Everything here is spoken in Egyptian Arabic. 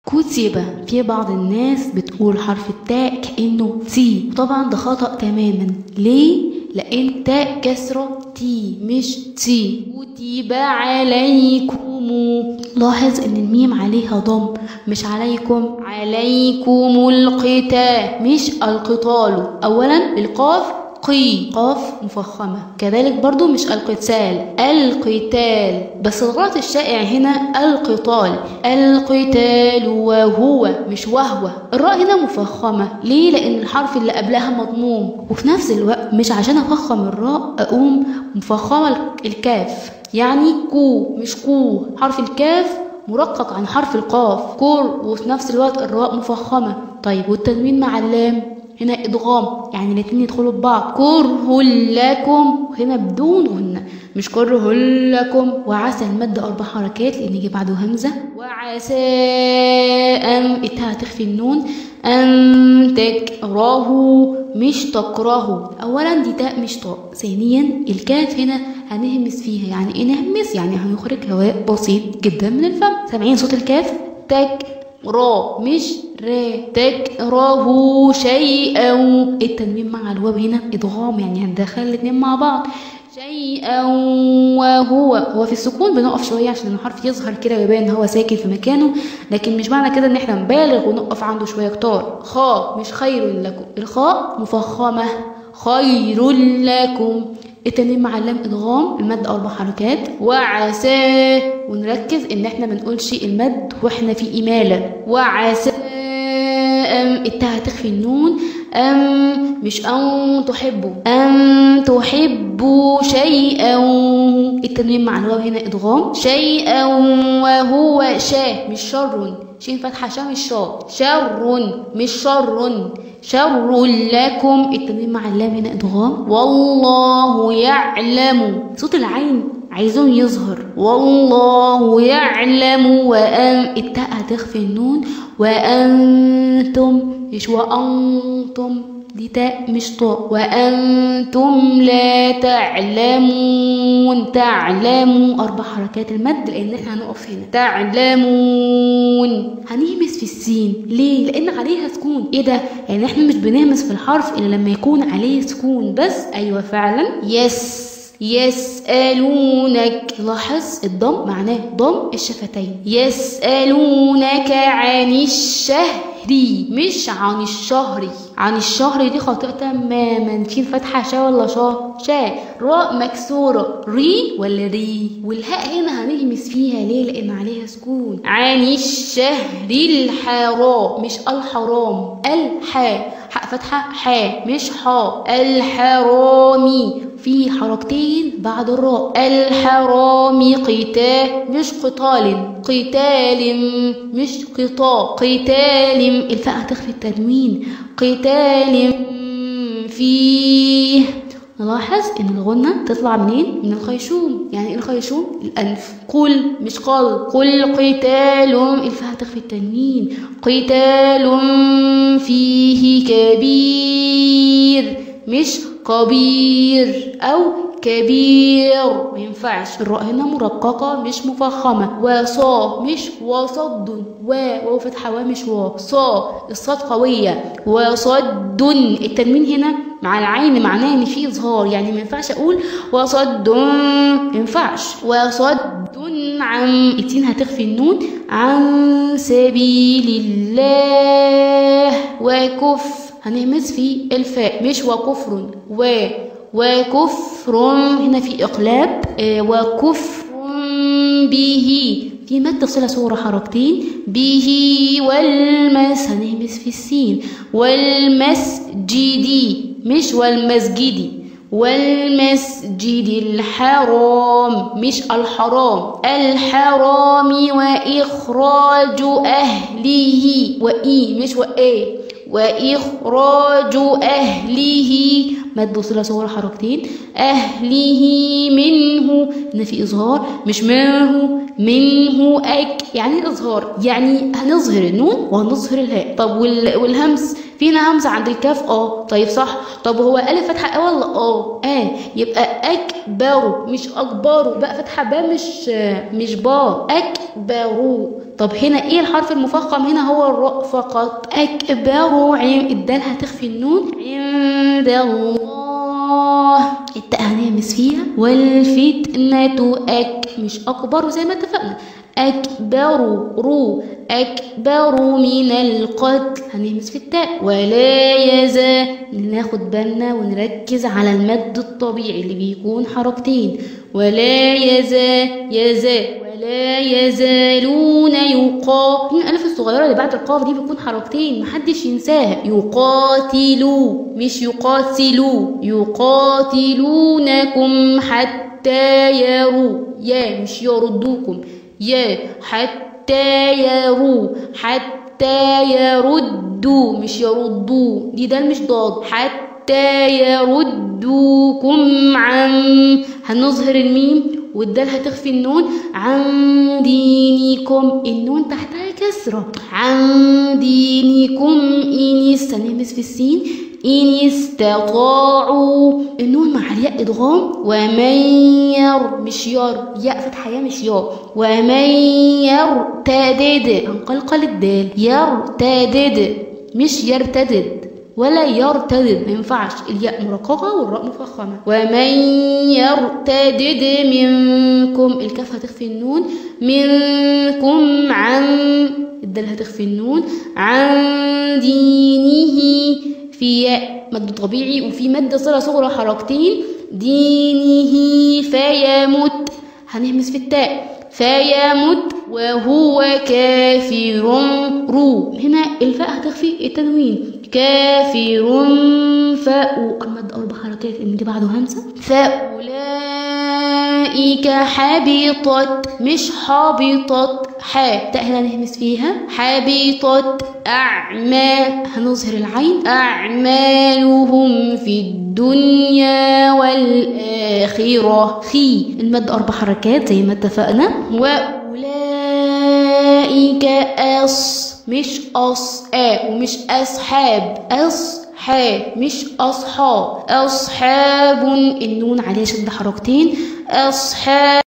كتب في بعض الناس بتقول حرف التاء كأنه تي طبعا ده خطأ تماما ليه؟ لأن تاء كسرة تي مش تي كتب عليكم لاحظ ان الميم عليها ضم مش عليكم عليكم القتال مش القتال اولا القاف قي قاف مفخمة كذلك برضو مش القتال القتال بس الغلط الشائع هنا القتال القتال وهو مش وهو الراء هنا مفخمة ليه لأن الحرف اللي قبلها مضموم وفي نفس الوقت مش عشان أفخم الراء أقوم مفخمة الكاف يعني كو مش كو حرف الكاف مرقق عن حرف القاف كور وفي نفس الوقت الراء مفخمة طيب والتنوين مع اللام هنا ادغام يعني الاتنين يدخلوا ببعض كره لكم هنا بدون غنة مش كره لكم وعسى المد اربع حركات لان يجي بعده همزة وعسى ان التاء تخفي النون ان تكرهوا مش تكرهوا اولا دي تاء مش طاء ثانيا الكاف هنا هنهمس فيها يعني ايه نهمس يعني هنخرج هواء بسيط جدا من الفم سامعين صوت الكاف تك را مش را تكرهوا شيئا التنوين مع الواو هنا ادغام يعني هندخل الاتنين مع بعض شيئا وهو هو في السكون بنقف شويه عشان الحرف يظهر كده ويبان ان هو ساكن في مكانه لكن مش معنى كده ان احنا نبالغ ونقف عنده شويه كتار خاء مش خير لكم الخاء مفخمه خير لكم التنوين مع اللام ادغام المد اربع حركات وعسى ونركز ان احنا ما نقولش المد واحنا في اماله وعسى ام التاء هتخفي النون ام مش ان تحبوا ام تحبوا شيئا التنوين مع الواو هنا ادغام شيئا وهو شا مش شر شين فتحه شا مش شا شر مش شر شر لكم التنوين مع اللام هنا ادغام والله يعلم صوت العين عايزون يظهر والله يعلم وأن التاء هتخفي النون وأنتم مش وأنتم دي تاء مش طاء وأنتم لا تعلمون تعلموا أربع حركات المد لأن احنا هنقف هنا تعلمون هنهمس في السين ليه؟ لأن عليها سكون إيه ده؟ يعني احنا مش بنهمس في الحرف إلا لما يكون عليه سكون بس أيوة فعلا يس يسألونك لاحظ الضم معناه ضم الشفتين يسألونك عن الشهر مش عن الشهر عن الشهر دي خاطئة تماما شين فتحة شا ولا شا شا راء مكسورة ري ولا ري والهاء هنا هنهمس فيها ليه لأن عليها سكون عن الشهر الحرام مش الحرام الحاء حق فتحة حاء مش حاء الحرامي في حركتين بعد الراء الحرام قتال مش قتال قتال مش قطاع قتال الفاء هتخفي التنوين قتال فيه نلاحظ ان الغنة تطلع منين من الخيشوم يعني ايه الخيشوم الانف قل مش قال قل قتال الفاء هتخفي التنوين قتال فيه كبير مش كبير او كبير ما ينفعش الراء هنا مرققة مش مفخمة وصا مش وصد و واو فتحة و مش و صا الصاد قوية وصد التنوين هنا مع العين معناه ان في اظهار يعني ما ينفعش اقول وصد ما ينفعش وصد عن التين هتخفي النون عن سبيل الله وكف هنهمس في الفاء مش وكفر و وكفر هنا في إقلاب آه وكفر به في مد صلة صورة حركتين به والمس هنهمس في السين والمسجد مش والمسجد والمسجد الحرام مش الحرام الحرام وإخراج أهله وإي مش وإيه وإخراج أهله مد صلة صور حركتين أهله منه هنا في إظهار مش منه منه أك يعني إيه إظهار يعني هنظهر النون وهنظهر الهاء طب وال... والهمس فينا همزة عند الكاف اه طيب صح طب هو ألف فتحة اه ولا اه اه يبقى أكبر مش أكبر بقى فتحة با مش مش با أكبر طب هنا ايه الحرف المفخم هنا هو الراء فقط أكبر عين الدال هتخفي النون عند الله التاء هنهمس فيها والفتنة أك مش أكبر زي ما اتفقنا أكبر رو أكبر من القتل هنهمس في التاء ولا يزال ناخد بالنا ونركز على المد الطبيعي اللي بيكون حركتين ولا يزال يزال ولا يزالون يقا هنا الألف الصغيرة اللي بعد القاف دي بتكون حركتين محدش ينساها يقاتلوا مش يقاتلوا يقاتلونكم حتى يروا يا مش يردوكم يا حتى يروا حتى يردوا مش يردوا دي دال مش ضاد حتى يردوكم عن هنظهر الميم والدال هتخفي النون عن دينكم النون تحتها كسرة عن دينكم إن استنمس في السين إن استطاعوا النون مع الياء إدغام ومن ير مش ير ياء فتحة ياء مش ياء ومن يرتدد هنقلقل الدال يرتدد مش يرتدد ولا يرتدد ما ينفعش الياء مرققة والراء مفخمة ومن يرتدد منكم الكاف هتخفي النون منكم عن الدال هتخفي النون عن دينه في ياء مد طبيعي وفي مد صلة صغرى حركتين دينه فيمت هنهمس في التاء فيمت وهو كافر رو هنا الفاء هتخفي التنوين كافر فاء المد أربع حركات إن دي بعده همزة فأولئك حبطت مش حبطت حا تاء هنا نهمس فيها حبطت أعمال هنظهر العين أعمالهم في الدنيا والآخرة خي المد أربع حركات زي ما اتفقنا وأولئك أص مش أص آ ومش أصحاب أصحاب مش أصحاب أصحاب النون عليها شد حركتين أصحاب